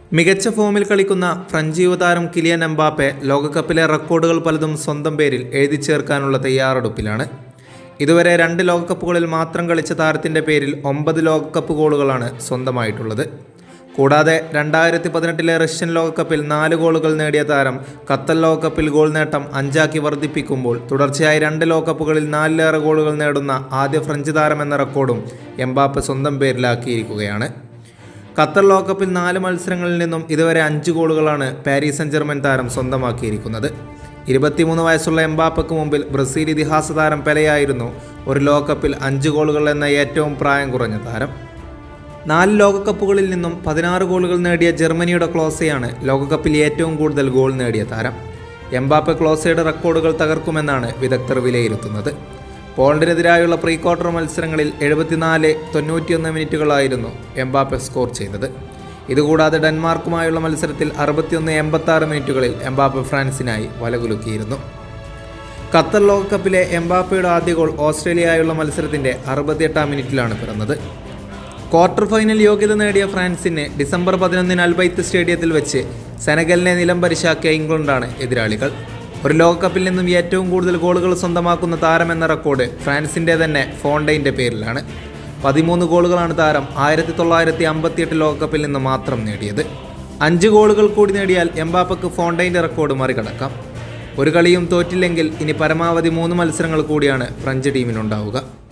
മികച്ച ഫോമിൽ കളിക്കുന്ന ഫ്രഞ്ച് യുവതാരം കിലിയൻ എംബാപ്പെ ലോകകപ്പിലെ റെക്കോർഡുകൾ പലതും സ്വന്തം പേരിൽ എഴുതി ചേർക്കാനുള്ള തയ്യാറെടുപ്പിലാണ് ഇതുവരെ രണ്ട് ലോകകപ്പുകളിൽ മാത്രം കളിച്ച താരത്തിൻ്റെ പേരിൽ ഒമ്പത് ലോകകപ്പ് ഗോളുകളാണ് സ്വന്തമായിട്ടുള്ളത് കൂടാതെ രണ്ടായിരത്തി പതിനെട്ടിലെ റഷ്യൻ ലോകകപ്പിൽ നാല് ഗോളുകൾ നേടിയ താരം ഖത്തർ ലോകകപ്പിൽ ഗോൾ നേട്ടം അഞ്ചാക്കി വർദ്ധിപ്പിക്കുമ്പോൾ തുടർച്ചയായി രണ്ട് ലോകകപ്പുകളിൽ നാലിലേറെ ഗോളുകൾ നേടുന്ന ആദ്യ ഫ്രഞ്ച് താരം എന്ന റെക്കോർഡും എംബാപ്പെ സ്വന്തം പേരിലാക്കിയിരിക്കുകയാണ് ഖത്തർ ലോകകപ്പിൽ നാല് മത്സരങ്ങളിൽ നിന്നും ഇതുവരെ അഞ്ച് ഗോളുകളാണ് പാരീസ് സെൻ ജർമ്മൻ താരം സ്വന്തമാക്കിയിരിക്കുന്നത് ഇരുപത്തിമൂന്ന് വയസ്സുള്ള എംബാപ്പയ്ക്ക് മുമ്പിൽ ബ്രസീൽ ഇതിഹാസ താരം പെലയായിരുന്നു ഒരു ലോകകപ്പിൽ അഞ്ച് ഗോളുകൾ എന്ന ഏറ്റവും പ്രായം കുറഞ്ഞ താരം നാല് ലോകകപ്പുകളിൽ നിന്നും പതിനാറ് ഗോളുകൾ നേടിയ ജർമ്മനിയുടെ ക്ലോസയാണ് ലോകകപ്പിൽ ഏറ്റവും കൂടുതൽ ഗോൾ നേടിയ താരം എംബാപ്പെ ക്ലോസയുടെ റെക്കോർഡുകൾ തകർക്കുമെന്നാണ് വിദഗ്ധർ വിലയിരുത്തുന്നത് പോളണ്ടിനെതിരായുള്ള പ്രീ ക്വാർട്ടർ മത്സരങ്ങളിൽ എഴുപത്തിനാല് തൊണ്ണൂറ്റിയൊന്ന് മിനിറ്റുകളായിരുന്നു എംബാപ്പെ സ്കോർ ചെയ്തത് ഇതുകൂടാതെ ഡെൻമാർക്കുമായുള്ള മത്സരത്തിൽ അറുപത്തിയൊന്ന് എൺപത്തി ആറ് മിനിറ്റുകളിൽ എംബാപ്പെ ഫ്രാൻസിനായി വലകുലുക്കിയിരുന്നു ഖത്തർ ലോകകപ്പിലെ എംബാപ്പയുടെ ആദ്യ ഗോൾ ഓസ്ട്രേലിയയായുള്ള മത്സരത്തിന്റെ അറുപത്തിയെട്ടാം മിനിറ്റിലാണ് പിറന്നത് ക്വാർട്ടർ ഫൈനൽ യോഗ്യത നേടിയ ഫ്രാൻസിന് ഡിസംബർ പതിനൊന്നിന് അൽബൈത്ത് സ്റ്റേഡിയത്തിൽ വെച്ച് സെനഗലിനെ നിലം പരിശാക്കിയ ഇംഗ്ലണ്ടാണ് എതിരാളികൾ ഒരു ലോകകപ്പിൽ നിന്നും ഏറ്റവും കൂടുതൽ ഗോളുകൾ സ്വന്തമാക്കുന്ന താരം എന്ന റെക്കോർഡ് ഫ്രാൻസിൻ്റെ തന്നെ ഫോണ്ടൈൻ്റെ പേരിലാണ് പതിമൂന്ന് ഗോളുകളാണ് താരം ആയിരത്തി തൊള്ളായിരത്തി അമ്പത്തിയെട്ട് ലോകകപ്പിൽ നിന്ന് മാത്രം നേടിയത് അഞ്ച് ഗോളുകൾ കൂടി നേടിയാൽ എംബാപ്പക്ക് ഫോണ്ടൈൻ്റെ റെക്കോർഡ് മറികടക്കാം ഒരു കളിയും തോറ്റില്ലെങ്കിൽ ഇനി പരമാവധി മൂന്ന് മത്സരങ്ങൾ കൂടിയാണ് ഫ്രഞ്ച് ടീമിനുണ്ടാവുക